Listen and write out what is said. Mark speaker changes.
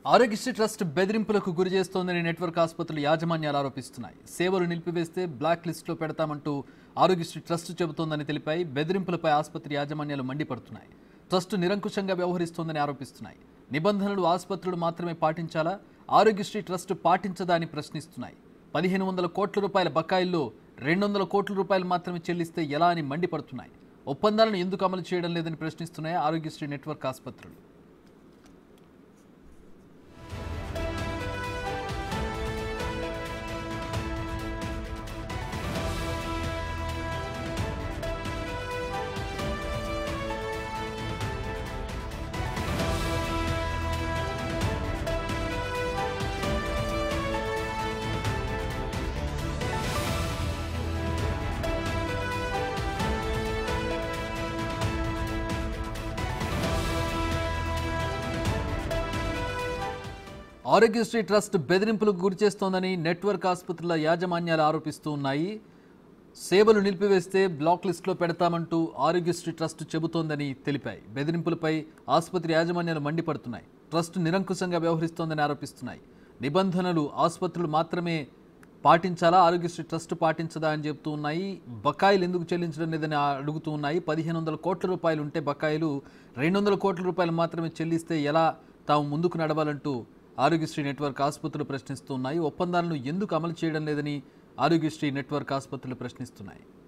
Speaker 1: Aarogyasri trust బెదిరింపులకు గురి చేస్తోందని నెట్వర్క్ ఆసుపత్రులు యాజమాన్యాలు ఆరోపిస్తున్నాయి సేవలు నిలిపివేస్తే బ్లాక్ లిస్టులో పెడతామంటూ ఆరోగ్యశ్రీ ట్రస్ట్ చెబుతోందని తెలిపాయి బెదిరింపులపై ఆసుపత్రి యాజమాన్యాలు మండిపడుతున్నాయి ట్రస్ట్ నిరంకుశంగా వ్యవహరిస్తోందని ఆరోపిస్తున్నాయి నిబంధనలు ఆసుపత్రులు మాత్రమే పాటించాలా ఆరోగ్యశ్రీ ట్రస్ట్ పాటించదా అని ప్రశ్నిస్తున్నాయి పదిహేను వందల కోట్ల రూపాయల బకాయిల్లో రెండు వందల కోట్ల రూపాయలు మాత్రమే చెల్లిస్తే ఎలా అని మండిపడుతున్నాయి ఒప్పందాలను ఎందుకు అమలు చేయడం లేదని ప్రశ్నిస్తున్నాయి ఆరోగ్యశ్రీ నెట్వర్క్ ఆసుపత్రులు ఆరోగ్యశ్రీ ట్రస్ట్ బెదిరింపులకు గురిచేస్తోందని నెట్వర్క్ ఆసుపత్రుల యాజమాన్యాలు ఆరోపిస్తూ ఉన్నాయి సేవలు నిలిపివేస్తే బ్లాక్ లిస్టులో పెడతామంటూ ఆరోగ్యశ్రీ ట్రస్ట్ చెబుతోందని తెలిపాయి బెదిరింపులపై ఆసుపత్రి యాజమాన్యాలు మండిపడుతున్నాయి ట్రస్ట్ నిరంకుశంగా వ్యవహరిస్తోందని ఆరోపిస్తున్నాయి నిబంధనలు ఆసుపత్రులు మాత్రమే పాటించాలా ఆరోగ్యశ్రీ ట్రస్ట్ పాటించదా అని చెబుతూ ఉన్నాయి బకాయిలు ఎందుకు చెల్లించడం లేదని అడుగుతూ ఉన్నాయి పదిహేను వందల కోట్ల రూపాయలు ఉంటే బకాయిలు రెండు వందల కోట్ల రూపాయలు మాత్రమే చెల్లిస్తే ఎలా తాము ముందుకు నడవాలంటూ ఆరోగ్యశ్రీ నెట్వర్క్ ఆసుపత్రులు ప్రశ్నిస్తున్నాయి ఒప్పందాలను ఎందుకు అమలు చేయడం లేదని ఆరోగ్యశ్రీ నెట్వర్క్ ఆసుపత్రులు ప్రశ్నిస్తున్నాయి